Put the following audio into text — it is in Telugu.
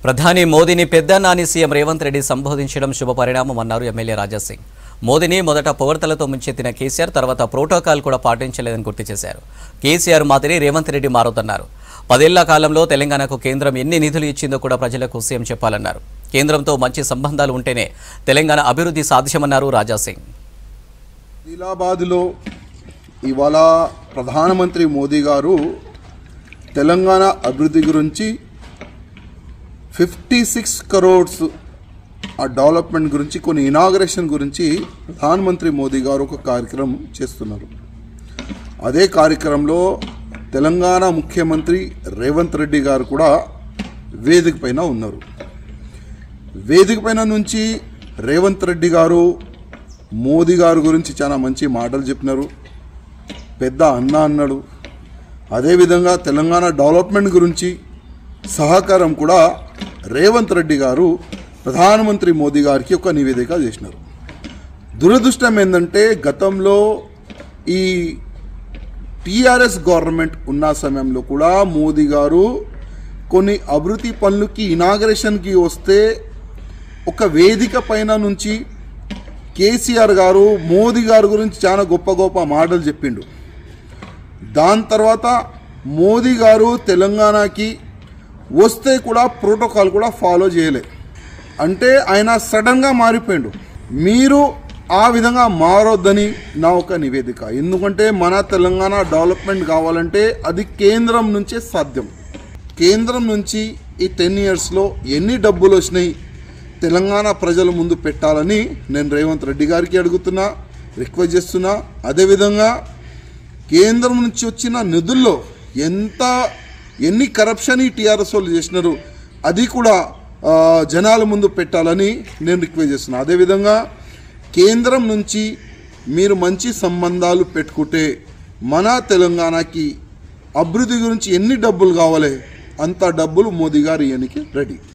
ప్రధాని మోదీని పెద్ద నాని సీఎం రేవంత్ రెడ్డి సంబోధించడం శుభపరిణామం అన్నారు ఎమ్మెల్యే రాజాసింగ్ మోదీని మొదట పొగడ్తలతో ముంచెత్తిన కేసీఆర్ తర్వాత ప్రోటోకాల్ కూడా పాటించలేదని గుర్తు చేశారు కేసీఆర్ మాదిరి రేవంత్ రెడ్డి మారొద్దన్నారు పదేళ్ల కాలంలో తెలంగాణకు కేంద్రం ఎన్ని నిధులు ఇచ్చిందో కూడా ప్రజలకు సీఎం చెప్పాలన్నారు కేంద్రంతో మంచి సంబంధాలు ఉంటేనే తెలంగాణ అభివృద్ధి సాధ్యమన్నారు రాజాసింగ్ ఆదిలాబాద్లో ఇవాళ ప్రధానమంత్రి మోదీ గారు తెలంగాణ అభివృద్ధి గురించి ఫిఫ్టీ సిక్స్ కరోడ్స్ ఆ డెవలప్మెంట్ గురించి కొన్ని ఇనాగరేషన్ గురించి ప్రధానమంత్రి మోదీ గారు ఒక కార్యక్రమం చేస్తున్నారు అదే కార్యక్రమంలో తెలంగాణ ముఖ్యమంత్రి రేవంత్ రెడ్డి గారు కూడా వేదిక పైన ఉన్నారు వేదిక పైన నుంచి రేవంత్ రెడ్డి గారు మోదీ గారి గురించి చాలా మంచి మాటలు చెప్పినారు పెద్ద అన్న అన్నాడు అదేవిధంగా తెలంగాణ డెవలప్మెంట్ గురించి సహకారం కూడా రేవంత్ రెడ్డి గారు ప్రధానమంత్రి మోదీ గారికి ఒక నివేదిక చేసినారు దురదృష్టం ఏంటంటే గతంలో ఈ టీఆర్ఎస్ గవర్నమెంట్ ఉన్న సమయంలో కూడా మోదీ గారు కొన్ని అభివృద్ధి పనులకి ఇనాగరేషన్కి వస్తే ఒక వేదిక పైన నుంచి కేసీఆర్ గారు మోదీ గారి గురించి చాలా గొప్ప గొప్ప మాటలు చెప్పిండు దాని తర్వాత మోదీ గారు తెలంగాణకి వస్తే కూడా ప్రోటోకాల్ కూడా ఫాలో చేయలే అంటే ఆయన సడన్గా మారిపోయిండు మీరు ఆ విధంగా మారొద్దని నా ఒక నివేదిక ఎందుకంటే మన తెలంగాణ డెవలప్మెంట్ కావాలంటే అది కేంద్రం నుంచే సాధ్యం కేంద్రం నుంచి ఈ టెన్ ఇయర్స్లో ఎన్ని డబ్బులు వచ్చినాయి తెలంగాణ ప్రజల ముందు పెట్టాలని నేను రేవంత్ రెడ్డి గారికి అడుగుతున్నా రిక్వెస్ట్ చేస్తున్నా అదేవిధంగా కేంద్రం నుంచి వచ్చిన నిధుల్లో ఎంత ఎన్ని కరప్షన్ ఈ టీఆర్ఎస్ వాళ్ళు చేసినారు అది కూడా ఆ, జనాల ముందు పెట్టాలని నేను రిక్వెస్ట్ చేస్తున్నా అదేవిధంగా కేంద్రం నుంచి మీరు మంచి సంబంధాలు పెట్టుకుంటే మన తెలంగాణకి అభివృద్ధి గురించి ఎన్ని డబ్బులు కావాలి అంత డబ్బులు మోదీ గారు ఇయ్యనికి రెడీ